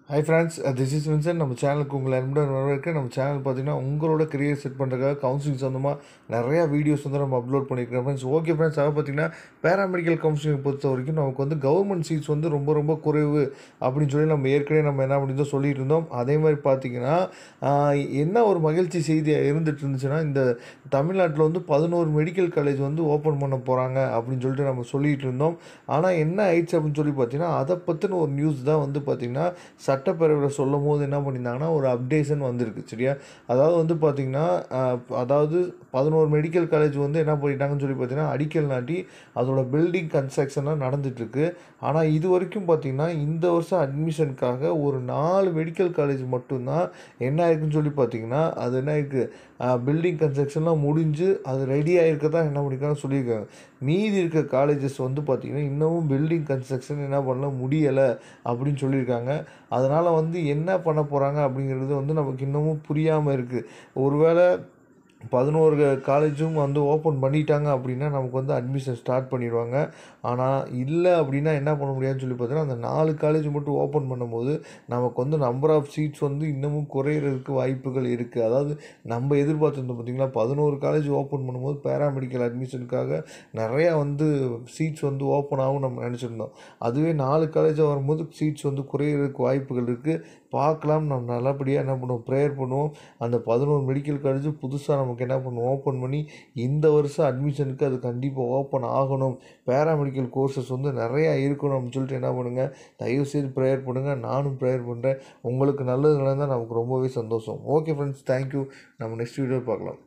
high friends this is Vinson நம்ம சேனலுக்கு உங்களை அன்புடன் வரவேற்க நம்ம சேனல் பார்த்தீங்கன்னா உங்களோட கரியர் செட் பண்ணுறதுக்காக கவுன்சிலிங் சொந்தமாக நிறையா வீடியோஸ் வந்து நம்ம அப்லோட் பண்ணியிருக்கோம் ஃப்ரெண்ட்ஸ் ஓகே ஃப்ரெண்ட்ஸ் அதை பார்த்தீங்கன்னா பேராமெடிக்கல் கவுன்சிலிங் பொறுத்த வரைக்கும் நமக்கு வந்து கவர்மெண்ட் சீட்ஸ் வந்து ரொம்ப ரொம்ப குறைவு அப்படின்னு சொல்லி நம்ம ஏற்கனவே நம்ம என்ன பண்ணியிருந்தோம் சொல்லிட்டு இருந்தோம் அதே மாதிரி பார்த்தீங்கன்னா ஆஹ், என்ன ஒரு மகிழ்ச்சி செய்தியாக இருந்துட்டு இருந்துச்சுன்னா இந்த தமிழ்நாட்டில் வந்து பதினோரு மெடிக்கல் காலேஜ் வந்து ஓப்பன் பண்ண போகிறாங்க அப்படின்னு சொல்லிட்டு நம்ம சொல்லிட்டு இருந்தோம் ஆனால் என்ன ஆயிடுச்சு அப்படின்னு சொல்லி பார்த்தீங்கன்னா அதை பற்றின ஒரு நியூஸ் தான் வந்து பார்த்திங்கன்னா சட்டப்பேரவையில் சொல்லும் போது என்ன பண்ணியிருந்தாங்கன்னா ஒரு அப்டேஷன் வந்திருக்கு சரியா அதாவது வந்து பார்த்திங்கன்னா ஆஹ், அதாவது பதினோரு மெடிக்கல் காலேஜ் வந்து என்ன பண்ணிட்டாங்கன்னு சொல்லி பார்த்தீங்கன்னா அடிக்கல் நாட்டி அதோட பில்டிங் கன்ஸ்ட்ரக்ஷன்லாம் நடந்துட்டுருக்கு ஆனால் இது வரைக்கும் பார்த்திங்கன்னா இந்த வருஷம் அட்மிஷனுக்காக ஒரு நாலு மெடிக்கல் காலேஜ் மட்டும்தான் என்ன ஆயிருக்குன்னு சொல்லி பார்த்தீங்கன்னா அது என்ன ஆயிருக்கு பில்டிங் கன்ஸ்ட்ரக்ஷன்லாம் முடிஞ்சு அது ரெடி ஆகிருக்க தான் என்ன பண்ணியிருக்காங்கன்னு சொல்லியிருக்காங்க மீதி இருக்க காலேஜஸ் வந்து பார்த்திங்கன்னா இன்னமும் பில்டிங் கன்ஸ்ட்ரக்ஷன் என்ன பண்ணல முடியலை அப்படின்னு சொல்லியிருக்காங்க அதனால் வந்து என்ன பண்ண போகிறாங்க அப்படிங்கிறது வந்து நமக்கு இன்னமும் புரியாமல் இருக்குது ஒருவேளை பதினோரு காலேஜும் வந்து ஓப்பன் பண்ணிட்டாங்க அப்படின்னா நமக்கு வந்து அட்மிஷன் ஸ்டார்ட் பண்ணிடுவாங்க ஆனால் இல்லை அப்படின்னா என்ன பண்ண முடியாதுன்னு சொல்லி பார்த்தீங்கன்னா அந்த நாலு காலேஜ் மட்டும் ஓப்பன் பண்ணும்போது நமக்கு வந்து நம்பர் ஆஃப் சீட்ஸ் வந்து இன்னமும் குறையிறதுக்கு வாய்ப்புகள் இருக்குது அதாவது நம்ம எதிர்பார்த்துருந்தோம் பார்த்தீங்களா பதினோரு காலேஜ் ஓப்பன் பண்ணும்போது பேராமெடிக்கல் அட்மிஷனுக்காக நிறையா வந்து சீட்ஸ் வந்து ஓப்பன் ஆகும் நம்ம நினச்சிருந்தோம் அதுவே நாலு காலேஜாக வரும்போது சீட்ஸ் வந்து குறையிறதுக்கு வாய்ப்புகள் இருக்குது பார்க்கலாம் நம்ம நல்லபடியாக என்ன பண்ணுவோம் ப்ரேயர் பண்ணுவோம் அந்த பதினோரு மெடிக்கல் காலேஜ் புதுசாக நமக்கு என்ன பண்ணுவோம் ஓப்பன் பண்ணி இந்த வருஷம் அட்மிஷனுக்கு அது கண்டிப்பாக ஓப்பன் ஆகணும் பேராமெடிக்கல் கோர்சஸ் வந்து நிறையா இருக்கணும் அப்படின்னு சொல்லிட்டு என்ன பண்ணுங்கள் தயவுசெய்து ப்ரேயர் பண்ணுங்கள் நானும் ப்ரேயர் பண்ணுறேன் உங்களுக்கு நல்லது நடந்தால் நமக்கு ரொம்பவே சந்தோஷம் ஓகே ஃப்ரெண்ட்ஸ் தேங்க்யூ நம்ம நெக்ஸ்ட் வீடியோ பார்க்கலாம்